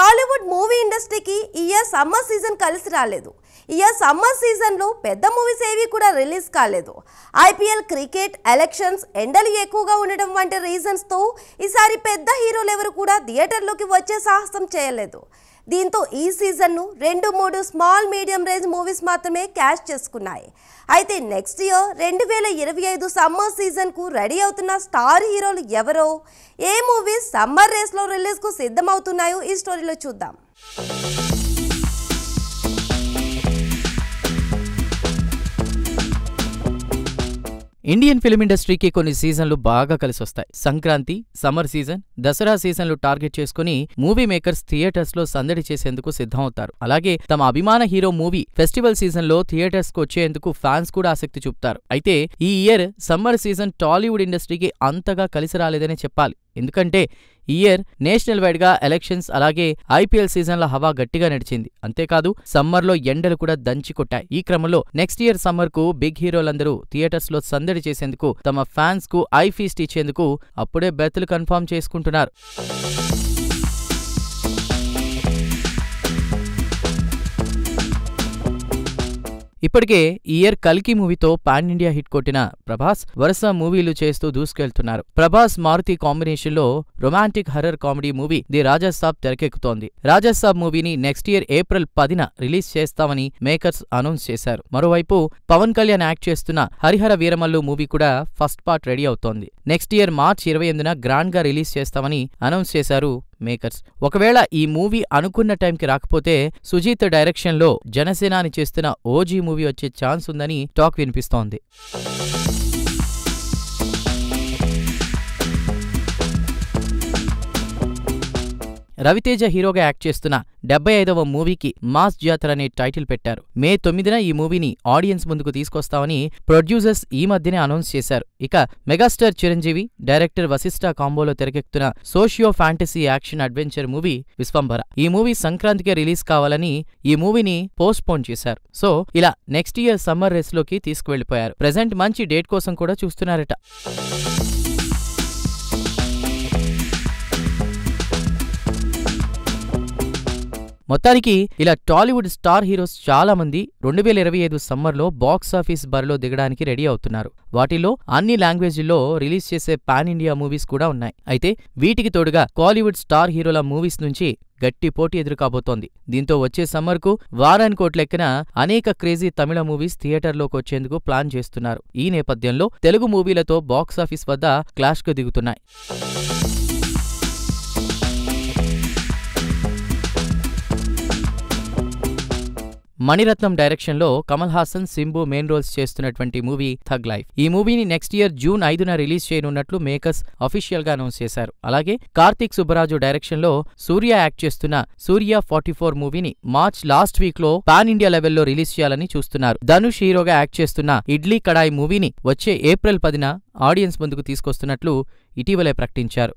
Tollywood movie ఇండస్ట్రీకి ఈ year summer season కలిసి రాలేదు ఈ ఇయర్ సమ్మర్ సీజన్లో పెద్ద మూవీస్ ఏవి కూడా రిలీజ్ కాలేదు ఐపీఎల్ క్రికెట్ ఎలక్షన్స్ ఎండలు ఎక్కువగా ఉండడం వంటి రీజన్స్తో ఈసారి పెద్ద హీరోలు ఎవరు కూడా థియేటర్లోకి వచ్చే సాహసం చేయలేదు దీంతో ఈ సీజన్ను రెండు మూడు స్మాల్ మీడియం రేంజ్ మూవీస్ మాత్రమే క్యాష్ చేసుకున్నాయి అయితే నెక్స్ట్ ఇయర్ రెండు వేల ఇరవై ఐదు సమ్మర్ సీజన్కు రెడీ అవుతున్న స్టార్ హీరోలు ఎవరో ఏ మూవీస్ సమ్మర్ రేస్లో రిలీజ్కు సిద్ధమవుతున్నాయో ఈ స్టోరీలో చూద్దాం ఇండియన్ ఫిల్మ్ ఇండస్ట్రీకి కొన్ని సీజన్లు బాగా కలిసొస్తాయి సంక్రాంతి సమ్మర్ సీజన్ దసరా సీజన్లు టార్గెట్ చేసుకుని మూవీ మేకర్స్ థియేటర్స్ లో సందడి చేసేందుకు సిద్ధమవుతారు అలాగే తమ అభిమాన హీరో మూవీ ఫెస్టివల్ సీజన్ లో థియేటర్స్ కు వచ్చేందుకు ఫ్యాన్స్ కూడా ఆసక్తి చూపుతారు అయితే ఈ ఇయర్ సమ్మర్ సీజన్ టాలీవుడ్ ఇండస్ట్రీకి అంతగా కలిసి రాలేదనే చెప్పాలి ఎందుకంటే ఈ ఇయర్ నేషనల్ వైడ్ గా ఎలక్షన్స్ అలాగే ఐపీఎల్ సీజన్ల హవా గట్టిగా నడిచింది అంతేకాదు సమ్మర్ లో ఎండలు కూడా దంచి కొట్టాయి ఈ క్రమంలో నెక్స్ట్ ఇయర్ సమ్మర్ కు బిగ్ హీరోలందరూ థియేటర్స్ లో సందడి చేసేందుకు తమ ఫ్యాన్స్ కు ఐ ఫీస్ట్ ఇచ్చేందుకు అప్పుడే బెర్తులు కన్ఫర్మ్ చేసుకుంటున్నారు ఇప్పటికే ఈ ఇయర్ కల్కి మూవీతో పాన్ ఇండియా హిట్ కొట్టిన ప్రభాస్ వరుస మూవీలు చేస్తూ దూసుకెళ్తున్నారు ప్రభాస్ మారుతి కాంబినేషన్ లో romantic horror comedy movie the Raja Saab తెరకెక్కుతోంది రాజాసాబ్ మూవీని నెక్స్ట్ ఇయర్ ఏప్రిల్ పదిన రిలీజ్ చేస్తామని మేకర్స్ అనౌన్స్ చేశారు మరోవైపు పవన్ కళ్యాణ్ యాక్ట్ చేస్తున్న హరిహర వీరమల్లు మూవీ కూడా ఫస్ట్ పార్ట్ రెడీ అవుతోంది నెక్స్ట్ ఇయర్ మార్చ్ ఇరవై ఎనిమిదిన గ్రాండ్ గా రిలీజ్ చేస్తామని అనౌన్స్ చేశారు మేకర్స్ ఒకవేళ ఈ మూవీ అనుకున్న టైంకి రాకపోతే సుజీత్ డైరెక్షన్లో జనసేనాని చేస్తున్న ఓజీ మూవీ వచ్చే ఛాన్స్ ఉందని టాక్ వినిపిస్తోంది రవితేజ హీరోగా యాక్ట్ చేస్తున్న డెబ్బై ఐదవ మూవీకి మాస్ జాతర అనే టైటిల్ పెట్టారు మే తొమ్మిదిన ఈ మూవీని ఆడియన్స్ ముందుకు తీసుకొస్తామని ప్రొడ్యూసర్స్ ఈ మధ్యనే అనౌన్స్ చేశారు ఇక మెగాస్టార్ చిరంజీవి డైరెక్టర్ వశిష్ఠ కాంబోలో తెరకెక్కుతున్న socio fantasy action adventure movie Vishwambhara ఈ మూవీ సంక్రాంతికే రిలీజ్ కావాలని ఈ మూవీని పోస్ట్ పోన్ చేశారు సో ఇలా నెక్స్ట్ ఇయర్ సమ్మర్ రేస్ లోకి తీసుకువెళ్లిపోయారు ప్రెజెంట్ మంచి డేట్ కోసం కూడా చూస్తున్నారట మొత్తానికి ఇలా టాలీవుడ్ స్టార్ హీరోస్ చాలా మంది రెండు వేల ఇరవై ఐదు సమ్మర్లో బాక్స్ ఆఫీస్ బరిలో దిగడానికి రెడీ అవుతున్నారు వాటిలో అన్ని లాంగ్వేజ్ల్లో రిలీజ్ చేసే పాన్ ఇండియా మూవీస్ కూడా ఉన్నాయి అయితే వీటికి తోడుగా కాలీవుడ్ స్టార్ హీరోల మూవీస్ నుంచి గట్టి పోటీ ఎదురుకాబోతోంది దీంతో వచ్చే సమ్మర్కు వారానికి లెక్కన అనేక క్రేజీ తమిళ మూవీస్ థియేటర్లోకి వచ్చేందుకు ప్లాన్ చేస్తున్నారు ఈ నేపథ్యంలో తెలుగు మూవీలతో బాక్సాఫీస్ వద్ద క్లాష్కు దిగుతున్నాయి మణిరత్నం డైరెక్షన్లో కమల్ హాసన్ సింబు మెయిన్ రోల్స్ చేస్తున్నటువంటి మూవీ థగ్ లైఫ్ ఈ మూవీని నెక్స్ట్ ఇయర్ జూన్ ఐదున రిలీజ్ చేయనున్నట్లు మేకర్స్ అఫీషియల్ గా అనౌన్స్ చేశారు అలాగే కార్తీక్ సుబ్బరాజు డైరెక్షన్లో సూర్య యాక్ట్ చేస్తున్న సూర్య ఫార్టీ ఫోర్ మూవీని మార్చ్ లాస్ట్ వీక్ లో పాన్ ఇండియా లెవెల్లో రిలీజ్ చేయాలని చూస్తున్నారు ధనుష్ హీరోగా యాక్ట్ చేస్తున్న ఇడ్లీ కడాయి మూవీని వచ్చే ఏప్రిల్ పదిన ఆడియన్స్ ముందుకు తీసుకొస్తున్నట్లు ఇటీవలే ప్రకటించారు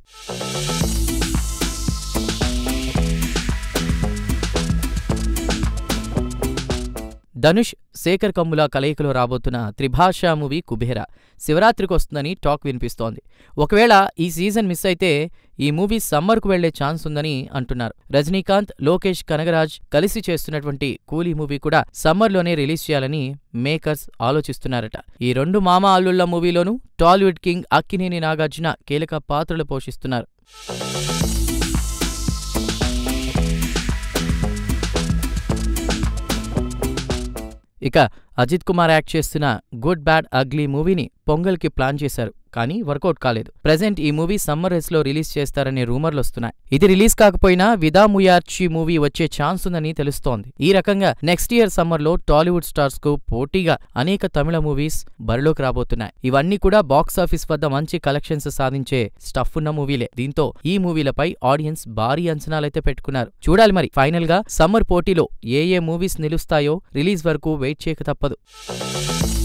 ధనుష్ శేఖర్ కమ్ముల కలయికలో రాబోతున్న త్రిభాషా మూవీ కుబేరా శివరాత్రికి వస్తుందని టాక్ వినిపిస్తోంది ఒకవేళ ఈ సీజన్ మిస్ అయితే ఈ మూవీ సమ్మర్కు వెళ్లే ఛాన్స్ ఉందని అంటున్నారు రజనీకాంత్ లోకేష్ కనగరాజ్ కలిసి చేస్తున్నటువంటి కూలీ మూవీ కూడా సమ్మర్లోనే రిలీజ్ చేయాలని మేకర్స్ ఆలోచిస్తున్నారట ఈ రెండు మామ అల్లుళ్ల మూవీలోనూ టాలీవుడ్ కింగ్ అక్కినేని నాగార్జున కీలక పాత్రలు పోషిస్తున్నారు ఇక అజిత్ కుమార్ యాక్ట్ చేస్తున్న గుడ్ బ్యాడ్ అగ్లీ మూవీని పొంగల్కి ప్లాన్ చేశారు కానీ వర్కౌట్ కాలేదు ప్రెజెంట్ ఈ మూవీ సమ్మర్ రేస్ లో రిలీజ్ చేస్తారనే రూమర్లు వస్తున్నాయి ఇది రిలీజ్ కాకపోయినా విదా ముయార్చి మూవీ వచ్చే ఛాన్స్ ఉందని తెలుస్తోంది ఈ రకంగా నెక్స్ట్ ఇయర్ సమ్మర్ లో టాలీవుడ్ స్టార్స్ కు పోటీగా అనేక తమిళ మూవీస్ బరిలోకి రాబోతున్నాయి ఇవన్నీ కూడా బాక్స్ ఆఫీస్ వద్ద మంచి కలెక్షన్స్ సాధించే స్టఫ్ ఉన్న మూవీలే దీంతో ఈ మూవీలపై ఆడియన్స్ భారీ అంచనాలైతే పెట్టుకున్నారు చూడాలి మరి ఫైనల్ గా సమ్మర్ పోటీలో ఏ ఏ మూవీస్ నిలుస్తాయో రిలీజ్ వరకు వెయిట్ చేయక తప్పదు